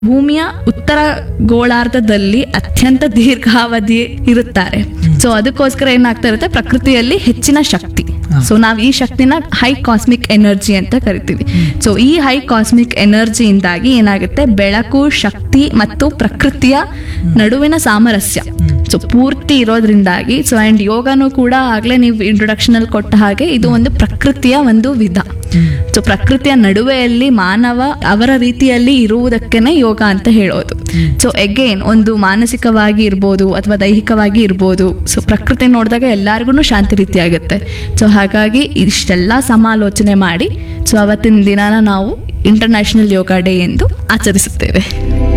ಭೂಮಿಯ ಉತ್ತರ ಗೋಳಾರ್ಧದಲ್ಲಿ ಅತ್ಯಂತ ದೀರ್ಘಾವಧಿ ಇರುತ್ತಾರೆ ಸೊ ಅದಕ್ಕೋಸ್ಕರ ಏನಾಗ್ತಾ ಇರುತ್ತೆ ಪ್ರಕೃತಿಯಲ್ಲಿ ಹೆಚ್ಚಿನ ಶಕ್ತಿ ಸೊ ನಾವು ಈ ಶಕ್ತಿನ ಹೈ ಕಾಸ್ಮಿಕ್ ಎನರ್ಜಿ ಅಂತ ಕರಿತೀವಿ ಸೊ ಈ ಹೈ ಕಾಸ್ಮಿಕ್ ಎನರ್ಜಿಯಿಂದಾಗಿ ಏನಾಗುತ್ತೆ ಬೆಳಕು ಶಕ್ತಿ ಮತ್ತು ಪ್ರಕೃತಿಯ ನಡುವಿನ ಸಾಮರಸ್ಯ ಸೊ ಪೂರ್ತಿ ಇರೋದ್ರಿಂದಾಗಿ ಸೊ ಅಂಡ್ ಯೋಗನೂ ಕೂಡ ಆಗ್ಲೇ ನೀವು ಇಂಟ್ರೊಡಕ್ಷನ್ ಅಲ್ಲಿ ಕೊಟ್ಟ ಹಾಗೆ ಇದು ಒಂದು ಪ್ರಕೃತಿಯ ಒಂದು ವಿಧ ಸೊ ಪ್ರಕೃತಿಯ ನಡುವೆಯಲ್ಲಿ ಮಾನವ ಅವರ ರೀತಿಯಲ್ಲಿ ಇರುವುದಕ್ಕೇನೆ ಯೋಗ ಅಂತ ಹೇಳೋದು ಸೊ ಎಗೇನ್ ಒಂದು ಮಾನಸಿಕವಾಗಿ ಇರ್ಬೋದು ಅಥವಾ ದೈಹಿಕವಾಗಿ ಇರ್ಬೋದು ಸೊ ಪ್ರಕೃತಿ ನೋಡಿದಾಗ ಎಲ್ಲರಿಗೂ ಶಾಂತಿ ರೀತಿ ಆಗುತ್ತೆ ಸೊ ಹಾಗಾಗಿ ಇಷ್ಟೆಲ್ಲ ಸಮಾಲೋಚನೆ ಮಾಡಿ ಸೊ ಅವತ್ತಿನ ದಿನಾನ ನಾವು ಇಂಟರ್ನ್ಯಾಷನಲ್ ಯೋಗ ಡೇ ಎಂದು ಆಚರಿಸುತ್ತೇವೆ